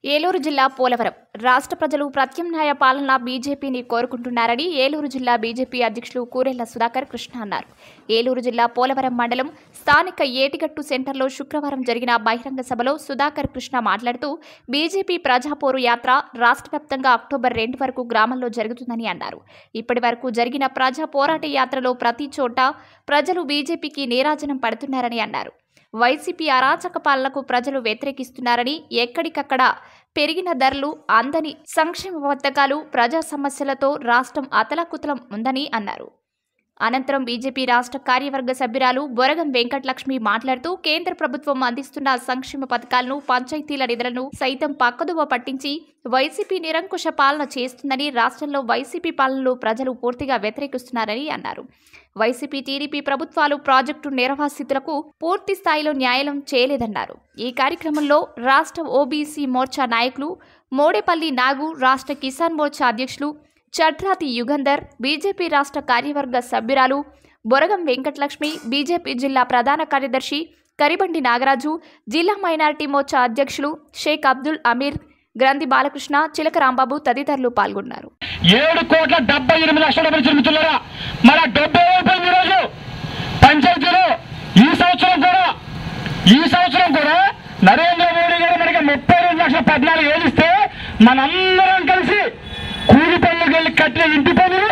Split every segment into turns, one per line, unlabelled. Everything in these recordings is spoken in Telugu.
ఏలూరు జిల్లా పోలవరం రాష్ట్ర ప్రజలు ప్రత్యామ్నాయ పాలన బీజేపీని కోరుకుంటున్నారని ఏలూరు జిల్లా బీజేపీ అధ్యక్షులు కూరెళ్ల సుధాకర్ కృష్ణ అన్నారు ఏలూరు జిల్లా పోలవరం మండలం స్థానిక ఏటిగట్టు సెంటర్లో శుక్రవారం జరిగిన బహిరంగ సభలో సుధాకర్ కృష్ణ మాట్లాడుతూ బీజేపీ ప్రజాపోరు యాత్ర రాష్ట్ర వ్యాప్తంగా అక్టోబర్ రెండు వరకు గ్రామంలో జరుగుతుందని అన్నారు ఇప్పటి వరకు జరిగిన ప్రజా పోరాట యాత్రలో ప్రతి చోట ప్రజలు బీజేపీకి నీరాజనం పడుతున్నారని అన్నారు వైసీపీ అరాచక పాలనకు ప్రజలు వ్యతిరేకిస్తున్నారని ఎక్కడికక్కడ పెరిగిన ధరలు అందని సంక్షేమ పథకాలు ప్రజా సమస్యలతో రాష్ట్రం అతలాకుతలం ఉందని అన్నారు అనంతరం బీజేపీ రాష్ట్ర కార్యవర్గ సభ్యురాలు బొరగం వెంకటలక్ష్మి మాట్లాడుతూ కేంద్ర ప్రభుత్వం అందిస్తున్న సంక్షేమ పథకాలను పంచాయతీల నిధులను సైతం పక్కదువ పట్టించి వైసీపీ నిరంకుశ పాలన చేస్తుందని రాష్ట్రంలో వైసీపీ పాలనలో ప్రజలు పూర్తిగా వ్యతిరేకిస్తున్నారని అన్నారు వైసీపీ టీడీపీ ప్రభుత్వాలు ప్రాజెక్టు నిర్వాసితులకు పూర్తి స్థాయిలో న్యాయం చేయలేదన్నారు ఈ కార్యక్రమంలో రాష్ట్ర ఓబీసీ మోర్చా నాయకులు మోడేపల్లి నాగు రాష్ట్ర కిసాన్ మోర్చా అధ్యక్షులు చట్రాతి యుగంధర్ బీజేపీ రాష్ట్ర కార్యవర్గ సభ్యురాలు బొరగం వెంకటలక్ష్మి బీజేపీ జిల్లా ప్రధాన కార్యదర్శి కరిబండి నాగరాజు జిల్లా మైనారిటీ మోర్చా అధ్యక్షులు షేక్ అబ్దుల్ అమీర్ గ్రంథి బాలకృష్ణ చిలక రాంబాబు తదితరులు పాల్గొన్నారు
ఏడు కోట్ల డెబ్బై ఎనిమిది లక్షల రూపాయలు చెల్లిస్తున్నారా మరి ఆ డెబ్బై అయిపోయింది ఈరోజు పంచాయతీలు ఈ సంవత్సరం కూడా ఈ సంవత్సరం కూడా నరేంద్ర మోడీ గారు మనకి ముప్పై రెండు లక్షల పద్నాలుగు వేలు ఇస్తే మనందరం కలిసి కూలి పనులకు వెళ్ళి కట్టిన ఇంటి పనులు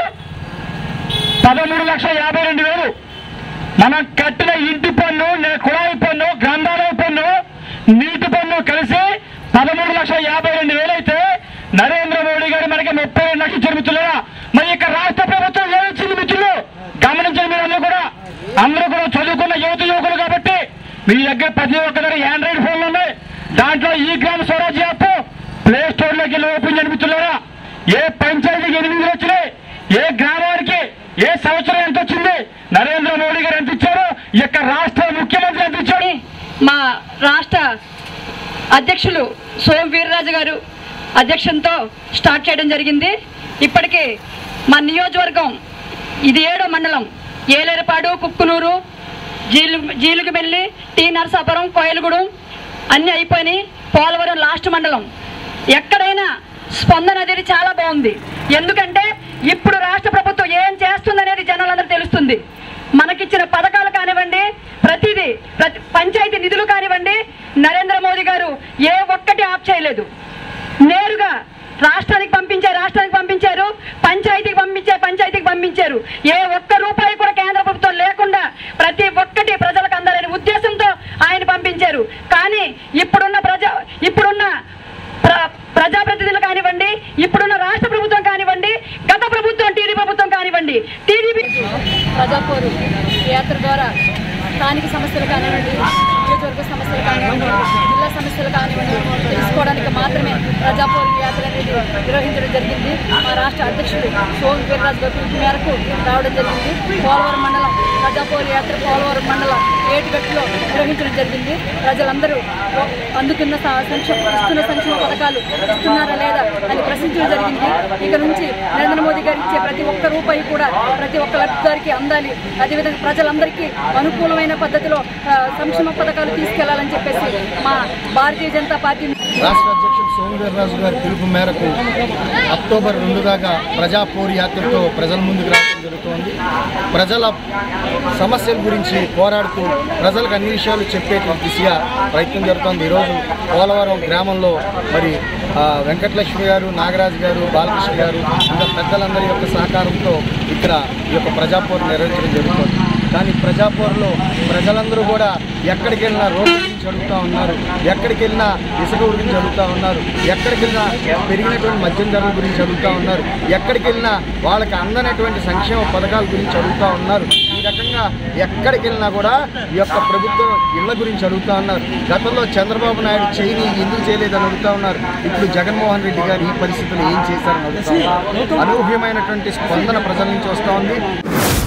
పదమూడు లక్షల యాభై రెండు వేలు మనం కట్టిన ఇంటి పన్ను నే- కుళాయి పన్ను గ్రంథాలయ పన్ను నీటి పన్ను కలిసి పదమూడు లక్షల యాభై రెండు వేలు అయితే నరేంద్ర మోడీ గారు మనకి ముప్పై రెండు లక్షలు చెల్లిస్తున్నారా మరి ఇక రాష్ట్ర ప్రభుత్వం ఏమిచ్చింది మిత్రులు గమనించండి మీరు అందరూ కూడా అందరూ కూడా చదువుకున్న యువత యువకులు కాబట్టి మీ దగ్గర ప్రతి ఒక్క దగ్గర ఆండ్రాయిడ్ ఫోన్లు ఉన్నాయి దాంట్లో ఈ గ్రామ స్వరాజ్ యాప్ ప్లే స్టోర్ లోకి వెళ్ళి ఓపెన్ చేయండి మిత్రులారా ఏ పంచాయతీకి ఎనిమిది వేలు వచ్చినాయి ఏ గ్రామానికి ఏ సంవత్సరం ఎంత వచ్చింది నరేంద్ర మోడీ గారు ఎంత ఇచ్చారు ఈ యొక్క రాష్ట్ర ముఖ్యమంత్రి ఎంత ఇచ్చాడు
మా రాష్ట్ర అధ్యక్షులు సోమ వీర్రాజు గారు అధ్యక్షంతో స్టార్ట్ చేయడం జరిగింది ఇప్పటికే మా నియోజకవర్గం ఇది ఏడో మండలం ఏలేరపాడు కుక్కునూరు జీలు జీలుగుమెల్లి టీ నరసాపురం కోయలగూడెం అన్నీ అయిపోయినాయి పోలవరం లాస్ట్ మండలం ఎక్కడైనా స్పందన అనేది చాలా బాగుంది ఎందుకంటే ఇప్పుడు రాష్ట్ర ప్రభుత్వం ఏం చేస్తుందనేది జనాలందరూ తెలుస్తుంది మనకిచ్చిన పథకాలు కానివ్వండి ప్రతిదీ ప్రతి పంచాయతీ నిధులు కానివ్వండి నరేంద్ర మోదీ గారు ఏ ఒక్కటి ఆఫ్ చేయలేదు నేరుగా రాష్ట్రానికి పంపించారు రాష్ట్రానికి పంపించారు పంచాయతీకి పంపించారు పంచాయతీకి పంపించారు ఏ ఒక్క రూపాయి కూడా కేంద్ర ప్రభుత్వం లేకుండా ప్రతి ఒక్కటి ప్రజలకు అందాలనే ఉద్దేశంతో ఆయన పంపించారు కానీ ఇప్పుడున్న ప్రజా ఇప్పుడున్న ప్ర- ప్రజాప్రతినిధులు కానివ్వండి ఇప్పుడున్న రాష్ట్ర ప్రభుత్వం కానివ్వండి గత ప్రభుత్వం టీడీ ప్రభుత్వం కానివ్వండి టీడీపీ
ప్రజాపోరు యాత్ర ద్వారా స్థానిక సమస్యలు కానివ్వండి నియోజకవర్గ సమస్యలు కానివ్వండి జిల్లా సమస్యలు కానివ్వండి తెలుసుకోవడానికి మాత్రమే ప్రజాపోరు యాత్ర అనేది నిర్వహించడం జరిగింది మా రాష్ట్ర అధ్యక్షుడు సోమ వీర్రాజు గారి పిలుపు మేరకు రావడం జరిగింది పోలవరం మండలం ప్రజాపోరు యాత్ర పోలవరం మండలం ఏటుగట్టులో నిర్వహించడం జరిగింది ప్రజలందరూ అందుతున్న స- సంక్షేమ ఇస్తున్న సంక్షేమ పథకాలు ఇస్తున్నారా లేదా అని ప్రశ్నించడం జరిగింది ఇక నుంచి నరేంద్ర మోదీ గారు ఇచ్చే ప్రతి ఒక్క రూపాయి కూడా ప్రతి ఒక్క లబ్ధిదారికి అందాలి అదేవిధంగా ప్రజలందరికీ అనుకూలమైన పద్ధతిలో ఆ, సంక్షేమ పథకాలు తీసుకెళ్లాలని చెప్పేసి మా భారతీయ జనతా పార్టీ
రాష్ట్ర అధ్యక్షుడు సోమవీర్రాజు గారి పిలుపు మేరకు అక్టోబర్ రెండు దాకా ప్రజా పోరు యాత్రతో ప్రజల ముందుకు రావడం జరుగుతోంది ప్రజల సమస్యల గురించి పోరాడుతూ ప్రజలకు అన్ని విషయాలు చెప్పేటువంటి దిశగా ప్రయత్నం జరుగుతోంది ఈరోజు పోలవరం గ్రామంలో మరి ఆ, వెంకటలక్ష్మి గారు నాగరాజు గారు బాలకృష్ణ గారు ఇంకా పెద్దలందరి యొక్క సహకారంతో ఇక్కడ ఈ యొక్క ప్రజాపోరు నిర్వహించడం జరుగుతుంది కానీ ప్రజాపోరులో ప్రజలందరూ కూడా ఎక్కడికి వెళ్ళినా రోడ్డు గురించి అడుగుతూ ఉన్నారు ఎక్కడికి వెళ్ళినా ఇసుక గురించి అడుగుతూ ఉన్నారు ఎక్కడికి వెళ్ళినా పెరిగినటువంటి మద్యం ధరల గురించి అడుగుతూ ఉన్నారు ఎక్కడికి వెళ్ళినా వాళ్ళకి అందనటువంటి సంక్షేమ పథకాల గురించి అడుగుతూ ఉన్నారు ఈ రకంగా ఎక్కడికి వెళ్ళినా కూడా ఈ యొక్క ప్రభుత్వం ఇళ్ల గురించి అడుగుతూ ఉన్నారు గతంలో చంద్రబాబు నాయుడు చేయని ఎందుకు చేయలేదని అడుగుతూ ఉన్నారు ఇప్పుడు జగన్మోహన్ రెడ్డి గారు ఈ పరిస్థితులు ఏం చేశారని అడుగుతా ఉన్నారు అనూహ్యమైనటువంటి స్పందన ప్రజల నుంచి వస్తూ ఉంది